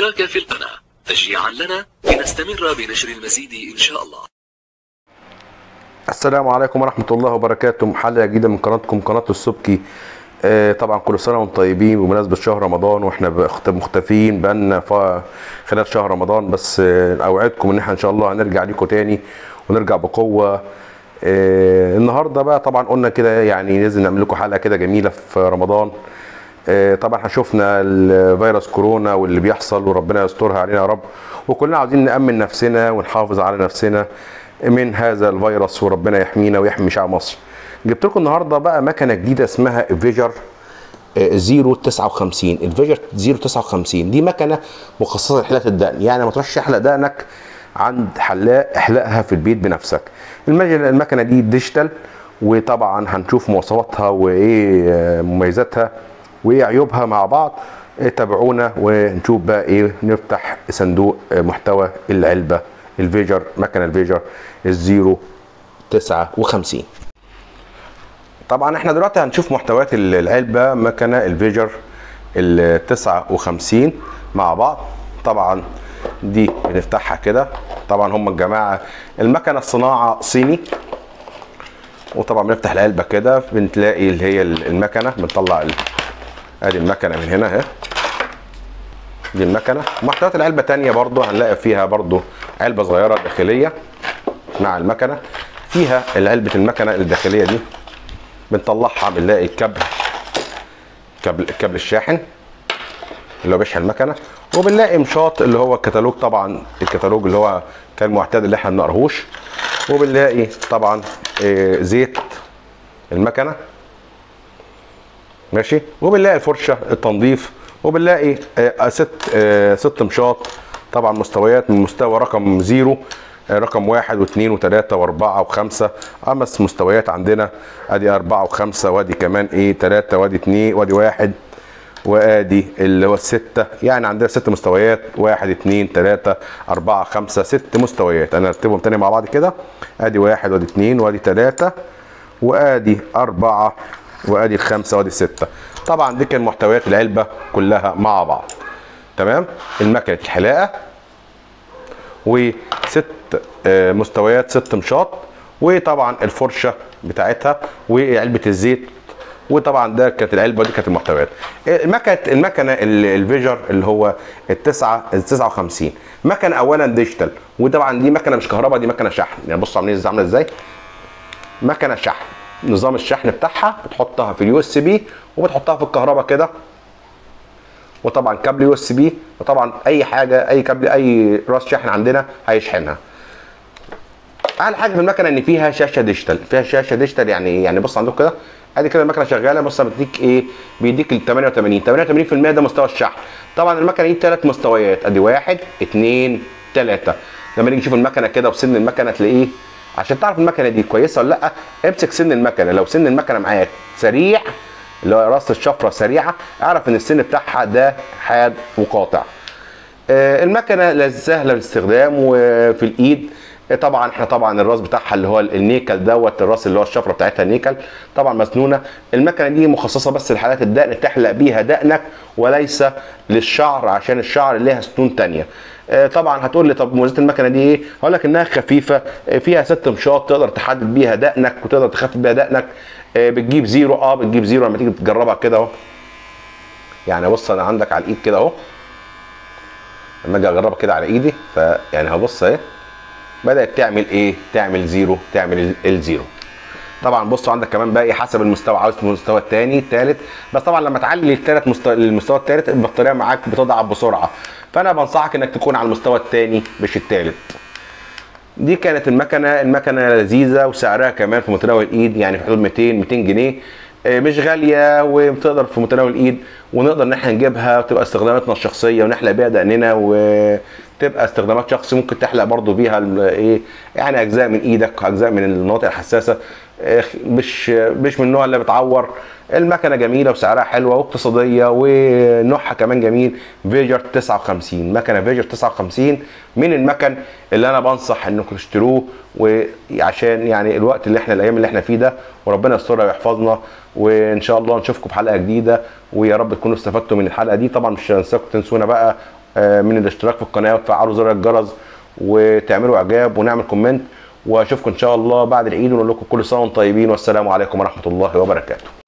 الاشتراك في القناة تشجيعا لنا لنستمر بنشر المزيد إن شاء الله السلام عليكم ورحمة الله وبركاته حلقة جديدة من قناتكم قناة السبكي آه، طبعا كل سنة وانتم طيبين بمناسبة شهر رمضان واحنا بخت- مختفيين بقالنا ف- خلال شهر رمضان بس آه، اوعدكم ان احنا ان شاء الله هنرجع لكم تاني ونرجع بقوة آه، النهارده بقى طبعا قلنا كده يعني لازم نعمل لكم حلقة كده جميلة في رمضان آه، طبعا احنا شفنا الفيروس كورونا واللي بيحصل وربنا يسترها علينا يا رب وكلنا عاوزين نأمن نفسنا ونحافظ على نفسنا من هذا الفيروس وربنا يحمينا ويحمي شعب مصر جبت لكم النهارده بقى مكنه جديده اسمها فيجر 059 الفيجر 059 دي مكنه مخصصه لحلاقه الدقن يعني ما تروحش تحلق دقنك عند حلاق احلقها في البيت بنفسك المج- المكنه دي ديجيتال وطبعا هنشوف مواصفاتها وايه آه، مميزاتها وايه عيوبها مع بعض آه، تابعونا ونشوف بقى ايه نفتح صندوق آه، محتوى العلبه الفيجر مكنه الفيجر الزيرو 59 طبعا احنا دلوقتي هنشوف محتويات ال- العلبه مكنه الفيجر ال 59 مع بعض طبعا دي بنفتحها كده طبعا هم الجماعه المكنه الصناعه صيني وطبعا بنفتح العلبه كده بنلاقي اللي هي ال- المكنه بنطلع ال- ادي المكنه من هنا اهي دي المكنه محتويات العلبه تانية برضو هنلاقي فيها برضو علبه صغيره داخليه مع المكنه فيها علبه المكنه الداخليه دي بنطلعها بنلاقي الكابل كابل الكابل الشاحن اللي هو بيشحن المكنه وبنلاقي مشاط اللي هو الكتالوج طبعا الكتالوج اللي هو كان معتاد اللي احنا ما بنقراهوش وبنلاقي طبعا آه، زيت المكنه ماشي وبنلاقي الفرشه التنظيف وبنلاقي آه، ست آه، ست مشاط طبعا مستويات من مستوى رقم زيرو آه، رقم واحد واثنين وثلاثة واربعة وخمسة خمس مستويات عندنا ادي اربعة وخمسة وادي كمان ايه ثلاثة وادي اثنين وادي واحد وادي اللي هو الستة يعني عندنا ست مستويات واحد اتنين تلاتة اربعة خمسة ست مستويات انا ارتبهم تاني مع بعض كده ادي واحد وادي اتنين وادي تلاتة وادي اربعة وادي الخمسة وادي الستة طبعا دي كان محتويات العلبة كلها مع بعض تمام المكنة الحلاقة وست آه، مستويات ست مشاط وطبعا الفرشه بتاعتها وعلبه الزيت وطبعا ده كانت العلبه دي كانت المحتويات المكنه المكنه ال- الفيجر اللي هو التسعة ال 59 مكنه اولا ديجيتال وطبعا دي مكنه مش كهرباء دي مكنه شحن يعني بصوا عاملين ازاي عامله ازاي مكنه شحن نظام الشحن بتاعها بتحطها في اليو اس بي وبتحطها في الكهرباء كده وطبعا كابل يو اس بي وطبعا اي حاجه اي كابل اي راس شحن عندنا هيشحنها احلى حاجه في المكنه ان فيها شاشه ديجيتال فيها شاشه ديجيتال يعني ايه يعني بص عندكم كده ادي كده المكنه شغاله بص بتديك ايه بيديك ال 88 88% ده مستوى الشحن طبعا المكنه دي ثلاث مستويات ادي واحد اثنين ثلاثه لما نيجي نشوف المكنه كده وسن المكنه تلاقيه عشان تعرف المكنه دي كويسه ولا لا امسك سن المكنه لو سن المكنه معاك سريع اللي هو راس الشفره سريعه اعرف ان السن بتاعها ده حاد وقاطع آه، المكنه لز- سهله الاستخدام وفي الايد آه، طبعا احنا طبعا الراس بتاعها اللي هو النيكل دوت الراس اللي هو الشفره بتاعتها نيكل طبعا مسنونه المكنه دي مخصصه بس لحالات الدقن تحلق بيها دقنك وليس للشعر عشان الشعر ليها سنون تانية آه، طبعا هتقول لي طب مميزات المكنه دي ايه هقول لك انها خفيفه آه، فيها ست مشاط تقدر تحدد بيها دقنك وتقدر تخفف بيها دقنك آه، بتجيب زيرو اه بتجيب زيرو لما تيجي تجربها كده اهو يعني بص انا عندك على الايد كده اهو لما اجي اجربها كده على ايدي فيعني هبص اهي بدات تعمل ايه تعمل زيرو تعمل ال- الزيرو طبعا بصوا عندك كمان باقي حسب المستوى عاوز المستوى الثاني الثالث بس طبعا لما تعلي الثالث مستوى للمستوى الثالث البطاريه معاك بتضعف بسرعه فانا بنصحك انك تكون على المستوى الثاني مش الثالث دي كانت المكنه المكنه لذيذه وسعرها كمان في متناول الايد يعني في حدود 200 200 جنيه آه، مش غاليه وبتقدر في متناول الايد ونقدر ان احنا نجيبها وتبقى استخداماتنا الشخصيه ونحلق بيها دقننا وتبقى استخدامات شخصي ممكن تحلق برضو بيها ال- ايه يعني اجزاء من ايدك اجزاء من المناطق الحساسه آه، مش مش من النوع اللي بتعور المكنه جميله وسعرها حلوه واقتصاديه ونوعها كمان جميل فيجر 59 مكنه فيجر 59 من المكن اللي انا بنصح انكم تشتروه وعشان يعني الوقت اللي احنا الايام اللي احنا فيه ده وربنا يسترها ويحفظنا وان شاء الله نشوفكم في حلقه جديده ويا رب تكونوا استفدتوا من الحلقه دي طبعا مش هنساكم تنسونا بقى آه، من الاشتراك في القناه وتفعلوا زر الجرس وتعملوا اعجاب ونعمل كومنت واشوفكم ان شاء الله بعد العيد ونقول لكم كل سنه وانتم طيبين والسلام عليكم ورحمه الله وبركاته